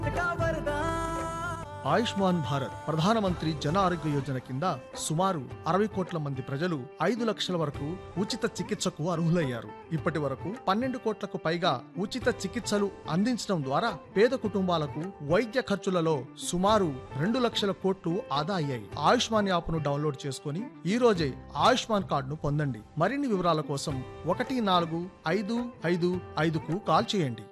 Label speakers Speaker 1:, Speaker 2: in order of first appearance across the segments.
Speaker 1: ఆయుష్మాన్ భారత్ ప్రధానమంత్రి జన ఆరోగ్య యోజన కింద సుమారు అరవై కోట్ల మంది ప్రజలు ఐదు లక్షల వరకు ఉచిత చికిత్సకు అర్హులయ్యారు ఇప్పటి వరకు పన్నెండు కోట్లకు పైగా ఉచిత చికిత్సలు అందించడం ద్వారా పేద కుటుంబాలకు వైద్య ఖర్చులలో సుమారు రెండు లక్షల కోట్లు ఆదా అయ్యాయి ఆయుష్మాన్ యాప్ను డౌన్లోడ్ చేసుకుని ఈ రోజే ఆయుష్మాన్ కార్డును పొందండి మరిన్ని వివరాల కోసం ఒకటి నాలుగు ఐదు ఐదు ఐదుకు కాల్ చేయండి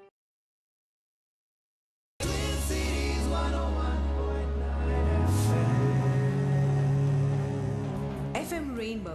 Speaker 2: FM Rainbow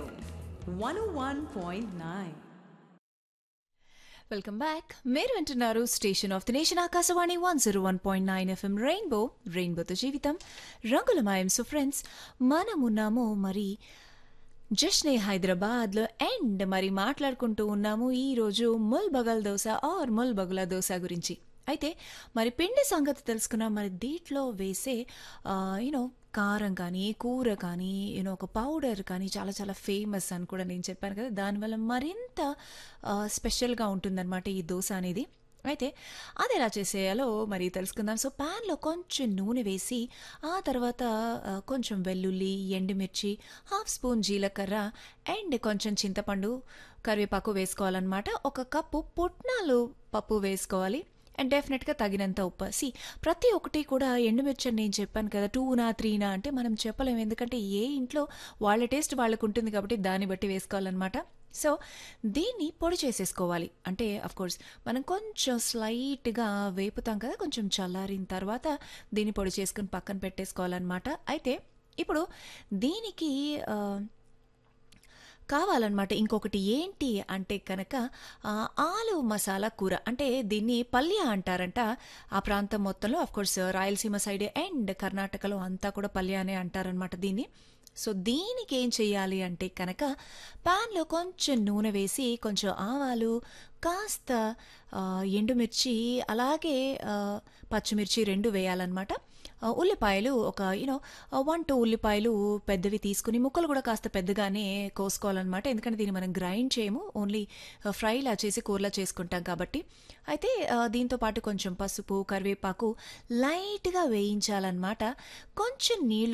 Speaker 2: 101.9.
Speaker 3: వెల్కమ్ బ్యాక్ మీరు వింటున్నారు station of the nation Akashvani one zero one point nine FM rainbow రెయిన్బోతో జీవితం రంగుల మాయం సో ఫ్రెండ్స్ మనమున్నాము మరి జష్నే హైదరాబాద్లో అండ్ మరి మాట్లాడుకుంటూ ఉన్నాము ఈరోజు Mulbagal dosa or Mulbagal dosa గురించి అయితే మరి పిండి సంగతి తెలుసుకున్నాం మరి దీంట్లో వేసే యూనో కారం కానీ కూర కానీ యూనో ఒక పౌడర్ కానీ చాలా చాలా ఫేమస్ అని కూడా నేను చెప్పాను కదా దానివల్ల మరింత స్పెషల్గా ఉంటుందన్నమాట ఈ దోశ అనేది అయితే అది ఎలా చేసేయాలో మరి తెలుసుకుందాం సో ప్యాన్లో కొంచెం నూనె వేసి ఆ తర్వాత ఆ, కొంచెం వెల్లుల్లి ఎండుమిర్చి హాఫ్ స్పూన్ జీలకర్ర అండ్ కొంచెం చింతపండు కరివేపాకు వేసుకోవాలన్నమాట ఒక కప్పు పుట్నాలు పప్పు వేసుకోవాలి అండ్ డెఫినెట్గా తగినంత ఉప్పు సి ప్రతి ఒక్కటి కూడా ఎండుమిర్చి అని నేను చెప్పాను కదా టూనా త్రీనా అంటే మనం చెప్పలేము ఎందుకంటే ఏ ఇంట్లో వాళ్ళ టేస్ట్ వాళ్ళకు ఉంటుంది కాబట్టి దాన్ని బట్టి వేసుకోవాలన్నమాట సో దీన్ని పొడి చేసేసుకోవాలి అంటే అఫ్ కోర్స్ మనం కొంచెం స్లైట్గా వేపుతాం కదా కొంచెం చల్లారిన తర్వాత దీన్ని పొడి చేసుకుని పక్కన పెట్టేసుకోవాలన్నమాట అయితే ఇప్పుడు దీనికి ఆ, కావాలన్నమాట ఇంకొకటి ఏంటి అంటే కనుక ఆ, ఆలు మసాలా కూర అంటే దీన్ని పల్య అంటారంట ఆ ప్రాంతం మొత్తంలో of course Rayalaseema side and కర్ణాటకలో అంతా కూడా పల్య అనే అంటారనమాట దీన్ని సో దీనికి ఏం చేయాలి అంటే కనుక ప్యాన్లో కొంచెం నూనె వేసి కొంచెం ఆవాలు కాస్త ఆ, ఎండుమిర్చి అలాగే ఆ, పచ్చిమిర్చి రెండు వేయాలన్నమాట ఆ, ఉల్లిపాయలు ఒక యూనో వన్ టూ ఉల్లిపాయలు పెద్దవి తీసుకుని ముక్కలు కూడా కాస్త పెద్దగానే కోసుకోవాలన్నమాట ఎందుకంటే దీన్ని మనం గ్రైండ్ చేయము ఓన్లీ ఫ్రైలా చేసి కూరలా చేసుకుంటాం కాబట్టి అయితే ఆ, దీంతో పాటు కొంచెం పసుపు కరివేపాకు లైట్గా వేయించాలన్నమాట కొంచెం నీళ్ళు